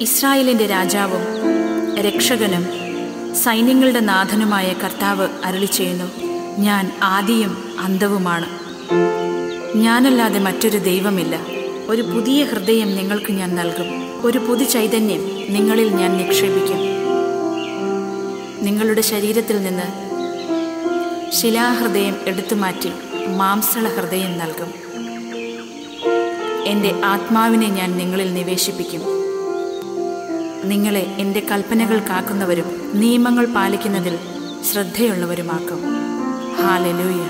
ഇസ്രായേലിൻ്റെ രാജാവും രക്ഷകനും സൈന്യങ്ങളുടെ നാഥനുമായ കർത്താവ് അരുളി ചെയ്യുന്നു ഞാൻ ആദിയും അന്തവുമാണ് ഞാനല്ലാതെ മറ്റൊരു ദൈവമില്ല ഒരു പുതിയ ഹൃദയം നിങ്ങൾക്ക് ഞാൻ നൽകും ഒരു പുതു ചൈതന്യം നിങ്ങളിൽ ഞാൻ നിക്ഷേപിക്കും നിങ്ങളുടെ ശരീരത്തിൽ നിന്ന് ശിലാഹൃദയം എടുത്തുമാറ്റി മാംസള ഹൃദയം നൽകും എൻ്റെ ആത്മാവിനെ ഞാൻ നിങ്ങളിൽ നിവേശിപ്പിക്കും നിങ്ങളെ എൻ്റെ കൽപ്പനകൾ കാക്കുന്നവരും നിയമങ്ങൾ പാലിക്കുന്നതിൽ ശ്രദ്ധയുള്ളവരുമാക്കും ഹാലലൂയ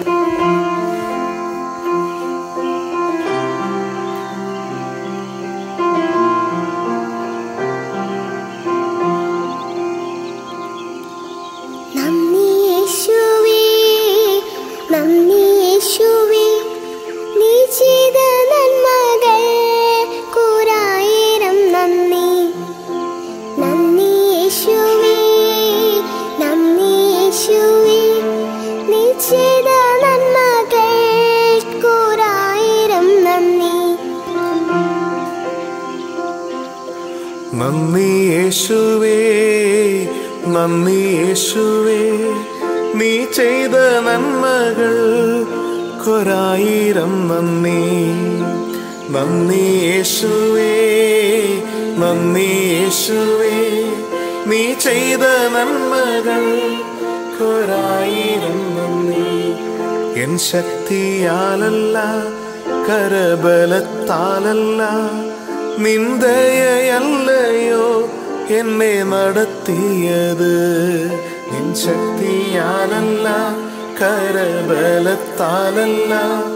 നന്ദി യേശുവേ നന്ദി യേശുവേ നീ ചെയ്ത നന്മകൾ കൂറായിരം നന്ദി നന്ദി യേശുവേ നന്ദി യേശുവേ നീ ചെയ്ത നന്മകൾ കൂറായിരം നന്ദി നന്ദി യേശുവേ നന്ദി യേശുവേ നീ ചെയ്ത നന്മകൾ കൊരായിരം നന്ദി നന്ദി യേശുവേ നന്ദി യേശുവേ നീ ചെയ്ത നന്മകൾ കൊരായിരം നന്ദി എൻ ശക്തിയാലല്ല കരബലത്താലല്ല നിന്ദയല്ലയോ എന്നെ നടത്തിയത് നിൻ ശക്തിയാലല്ല കരബലത്താലല്ല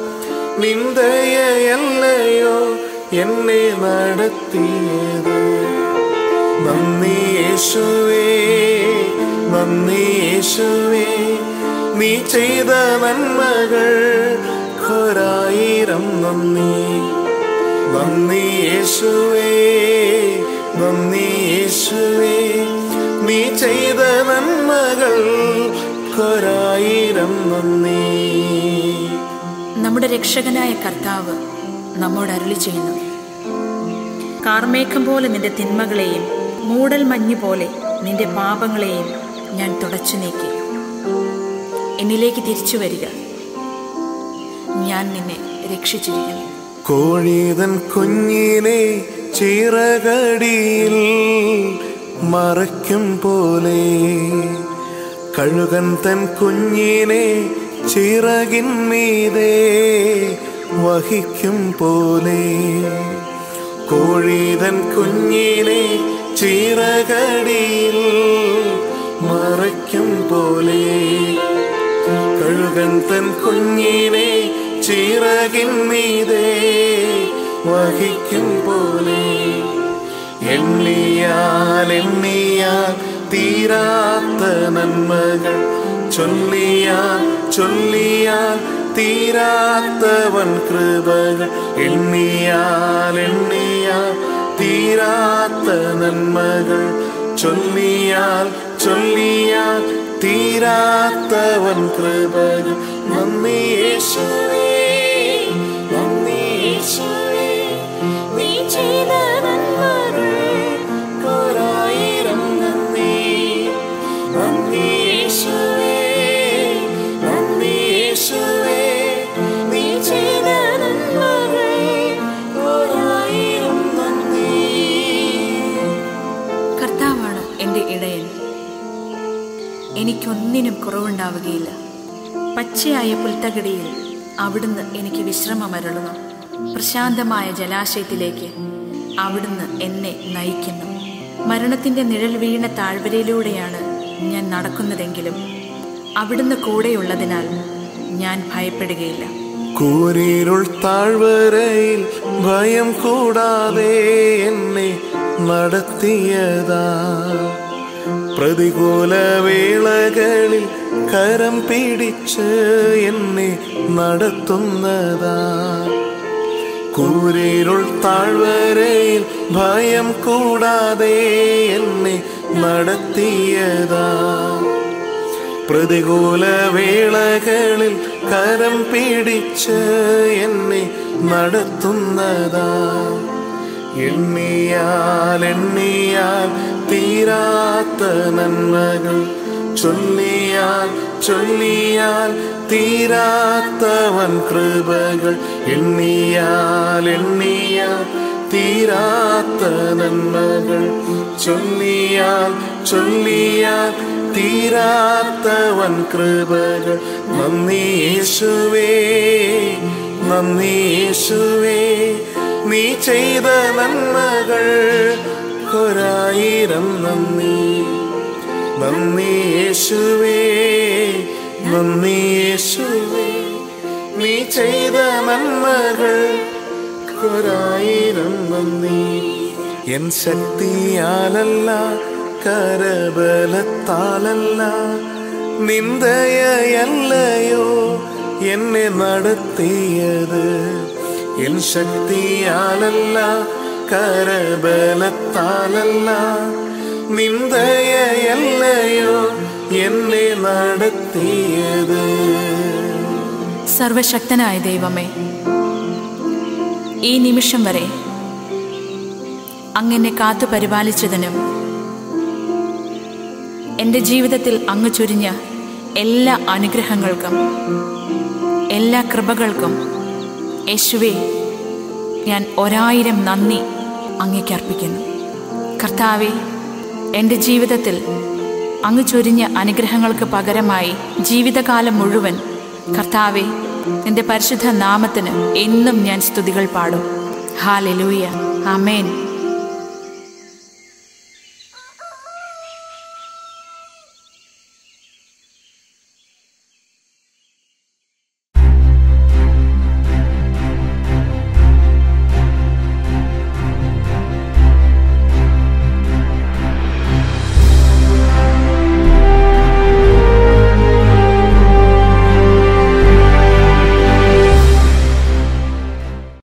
നിന്ദയല്ലയോ എന്നെ നടത്തിയത് നന്ദി യേശുവേ നന്ദി യേശുവേ നീ ചെയ്ത നന്മകൾ ഖൊരായിരം നന്ദി നന്ദി യേശുവേ നന്ദി യേശുവേ നീ ചെയ്ത നന്മകൾ ഖൊരായിരം നന്ദി നമ്മുടെ രക്ഷകനായ കർത്താവ് നമ്മോട് അരുളി ചെയ്യുന്നു കാർമേഘം പോലെ നിന്റെ തിന്മകളെയും മൂടൽ മഞ്ഞ് പോലെ നിന്റെ പാപങ്ങളെയും ഞാൻ തുടച്ചു നീക്കി എന്നിലേക്ക് തിരിച്ചു വരിക ഞാൻ നിന്നെ രക്ഷിച്ചിരിക്കുന്നു കോഴീതൻ കുഞ്ഞിനെ ചിറകടിയിൽ മറയ്ക്കും പോലെ കഴുകൻ തൻ കുഞ്ഞിനെ ചിറകിന്മീതേ വഹിക്കും പോലെ കോഴീതൻ കുഞ്ഞിനെ ചിറകടിയിൽ മറയ്ക്കും പോലെ കഴുകൻ തൻ കുഞ്ഞിനെ ചിറകിന്മീതേ വഹിക്കും പോലെ എണ്ണിയാൽ എണ്ണിയാൽ തീരാത്ത നന്മകൾ ചൊല്ലിയാൽ ചൊല്ലിയാൽ തീരാത്തവൻ കൃപകൾ എണ്ണിയാൽ എണ്ണിയാൽ തീരാത്ത നന്മകൾ ചൊല്ലിയാൽ ചൊല്ലിയാൽ തീരാത്തവൻ കൃപകൾ നന്ദി യേശുവേ നന്ദി യേശുവേ നീ ചെയ്ത നന്മകൾ കോരായിരം നന്ദി നന്ദി യേശുവേ നന്ദി യേശുവേ നീ ചെയ്ത നന്മകൾ കോരായിരം നന്ദി കർത്താവാണ് എൻ്റെ ഇടയൻ എനിക്കൊന്നിനും കുറവുണ്ടാവുകയില്ല പച്ചയായ പുൽത്തകിടിയിൽ അവിടുന്ന് എനിക്ക് വിശ്രമമരുളുന്നു പ്രശാന്തമായ ജലാശയത്തിലേക്ക് അവിടുന്ന് എന്നെ നയിക്കുന്നു മരണത്തിൻ്റെ നിഴൽ വീണ താഴ്വരയിലൂടെയാണ് ഞാൻ നടക്കുന്നതെങ്കിലും അവിടുന്ന് കൂടെയുള്ളതിനാൽ ഞാൻ ഭയപ്പെടുകയില്ല കൂരിരുൾ താഴ്വരയിൽ ഭയം കൂടാതെ എന്നെ നടത്തിയതാ പ്രതികൂല വേളകളിൽ കരം പിടിച്ച് എന്നെ നടത്തുന്നതാ കൂരിരുൾ താഴ്വരയിൽ ഭയം കൂടാതെ എന്നെ നടത്തിയതാ പ്രതികൂല വേളകളിൽ കരം പിടിച്ച് എന്നെ നടത്തുന്നതാ എണ്ണിയാൽ എണ്ണിയാൽ തീരാത്ത നന്മകൾ ചൊല്ലിയാൽ ചൊല്ലിയാൽ തീരാത്തവൻ കൃപകൾ എണ്ണിയാൽ എണ്ണിയാൽ തീരാത്ത നന്മകൾ ചൊല്ലിയാൽ ചൊല്ലിയാൽ തീരാത്തവൻ കൃപകൾ നന്ദി യേശുവേ നന്ദി യേശുവേ നീ ചെയ്ത നന്മകൾ ഒരായിരം നന്ദി നന്ദി യേശുവേ നന്ദി യേശുവേ നീ ചെയ്ത നന്മകൾ ഒരായിരം നന്ദി എൻ ശക്തിയാലല്ല കരബലത്താലല്ല നിന്ദയല്ലയോ എന്നെ നടത്തിയത് എൻ ശക്തിയാലല്ല കരബലത്താലല്ല നിന്ദയല്ലയോ എന്നെ നടത്തിയത് സർവശക്തനായ ദൈവമേ ഈ നിമിഷം വരെ അങ്ങനെ കാത്തു പരിപാലിച്ചതിനും എൻ്റെ ജീവിതത്തിൽ അങ്ങ് ചൊരിഞ്ഞ എല്ലാ അനുഗ്രഹങ്ങൾക്കും എല്ലാ കൃപകൾക്കും യേശുവേ ഞാൻ ഒരായിരം നന്ദി അങ്ങേക്ക് അർപ്പിക്കുന്നു കർത്താവെ എൻ്റെ ജീവിതത്തിൽ അങ്ങ് ചൊരിഞ്ഞ അനുഗ്രഹങ്ങൾക്ക് പകരമായി ജീവിതകാലം മുഴുവൻ കർത്താവെ നിന്റെ പരിശുദ്ധ നാമത്തിന് എന്നും ഞാൻ സ്തുതികൾ പാടും ഹാലെലൂയ ആമേൻ